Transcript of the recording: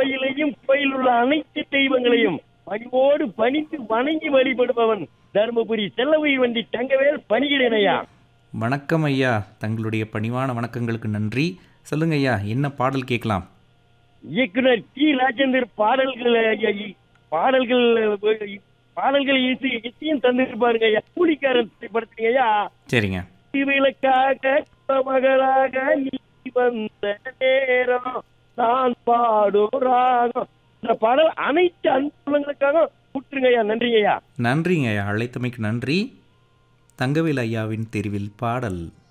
கோயிலையும் கோயில் உள்ள அனைத்து தெய்வங்களையும் பணிவோடு பணிந்து வணங்கி வழிபடுபவன் தருமபுரி செல்லவுயிர் வண்டி தங்கவேல் பணிகிறேன் ஐயா வணக்கம் ஐயா தங்களுடைய பணிவான வணக்கங்களுக்கு நன்றி சொல்லுங்க ஐயா என்ன பாடல் கேட்கலாம் இயக்குனர் டி ராஜேந்தர் பாடல்கள் ஐயா, இ- பாடல்கள் அஹ், பாடல்கள் இசை இசையும் தந்திருப்பாருங்க ஐயா கூலிக்காரன் திரைப்படத்துங்க ஐயா சரிங்க விளக்காக மகளாக நீ வந்த நேரம் நான் பாடும் ராகம் இந்த பாடல் அனைத்து அன்புள்ளங்களுக்காக கூட்டுருங்க ஐயா நன்றிங்க ஐயா நன்றிங்க ஐயா அழைத்தமைக்கு நன்றி தங்கவேல் ஐயாவின் தெரிவில் பாடல்